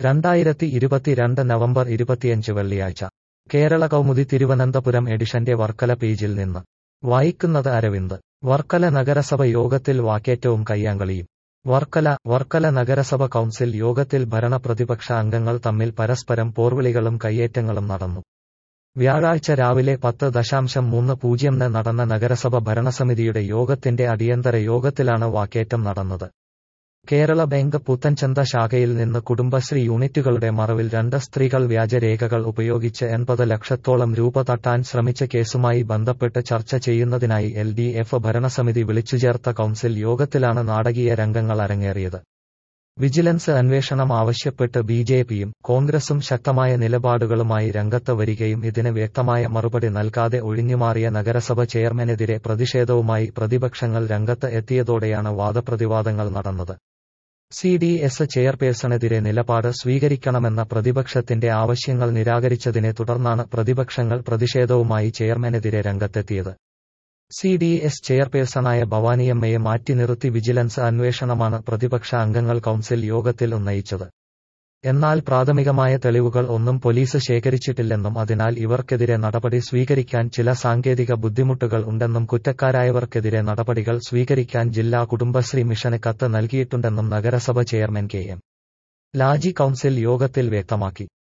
രണ്ടായിരത്തി ഇരുപത്തിരണ്ട് നവംബർ ഇരുപത്തിയഞ്ച് വെള്ളിയാഴ്ച കേരള കൗമുദി തിരുവനന്തപുരം എഡിഷന്റെ വർക്കല പേജിൽ നിന്ന് വായിക്കുന്നത് അരവിന്ദ് വർക്കല നഗരസഭ യോഗത്തിൽ വാക്കേറ്റവും കയ്യാങ്കളിയും വർക്കല വർക്കല നഗരസഭ കൗൺസിൽ യോഗത്തിൽ ഭരണ പ്രതിപക്ഷ അംഗങ്ങൾ തമ്മിൽ പരസ്പരം പോർവിളികളും കയ്യേറ്റങ്ങളും നടന്നു വ്യാഴാഴ്ച രാവിലെ പത്ത് ദശാംശം മൂന്ന് പൂജ്യംന് നടന്ന നഗരസഭ ഭരണസമിതിയുടെ യോഗത്തിന്റെ അടിയന്തര യോഗത്തിലാണ് വാക്കേറ്റം നടന്നത് കേരള ബാങ്ക് പുത്തൻചന്ത ശാഖയിൽ നിന്ന് കുടുംബശ്രീ യൂണിറ്റുകളുടെ മറവിൽ രണ്ട് സ്ത്രീകൾ വ്യാജരേഖകൾ ഉപയോഗിച്ച് എൺപത് ലക്ഷത്തോളം രൂപ തട്ടാൻ ശ്രമിച്ച കേസുമായി ബന്ധപ്പെട്ട് ചർച്ച ചെയ്യുന്നതിനായി എൽ ഡി എഫ് ഭരണസമിതി വിളിച്ചുചേർത്ത കൗൺസിൽ യോഗത്തിലാണ് നാടകീയ രംഗങ്ങൾ അരങ്ങേറിയത് വിജിലൻസ് അന്വേഷണം ആവശ്യപ്പെട്ട് ബി ജെ പിയും കോൺഗ്രസും ശക്തമായ നിലപാടുകളുമായി രംഗത്ത് വരികയും ഇതിന് വ്യക്തമായ മറുപടി നൽകാതെ ഒഴിഞ്ഞുമാറിയ നഗരസഭ ചെയർമാനെതിരെ പ്രതിഷേധവുമായി പ്രതിപക്ഷങ്ങൾ രംഗത്ത് എത്തിയതോടെയാണ് വാദപ്രതിവാദങ്ങൾ നടന്നത് സി ഡി എസ് ചെയർപേഴ്സണെതിരെ നിലപാട് സ്വീകരിക്കണമെന്ന പ്രതിപക്ഷത്തിന്റെ ആവശ്യങ്ങൾ നിരാകരിച്ചതിനെ തുടർന്നാണ് പ്രതിപക്ഷങ്ങൾ പ്രതിഷേധവുമായി ചെയർമാനെതിരെ രംഗത്തെത്തിയത് സി ഡി എസ് ചെയർപേഴ്സണായ ഭവാനിയമ്മയെ മാറ്റി നിർത്തി വിജിലൻസ് അന്വേഷണമാണ് പ്രതിപക്ഷ അംഗങ്ങൾ കൗൺസിൽ യോഗത്തിൽ ഉന്നയിച്ചത് എന്നാൽ പ്രാഥമികമായ തെളിവുകൾ ഒന്നും പോലീസ് ശേഖരിച്ചിട്ടില്ലെന്നും അതിനാൽ ഇവർക്കെതിരെ നടപടി സ്വീകരിക്കാൻ ചില സാങ്കേതിക ബുദ്ധിമുട്ടുകൾ ഉണ്ടെന്നും കുറ്റക്കാരായവർക്കെതിരെ നടപടികൾ സ്വീകരിക്കാൻ ജില്ലാ കുടുംബശ്രീ മിഷന് കത്ത് നൽകിയിട്ടുണ്ടെന്നും നഗരസഭ chairman K M Laji council യോഗത്തിൽ വ്യക്തമാക്കി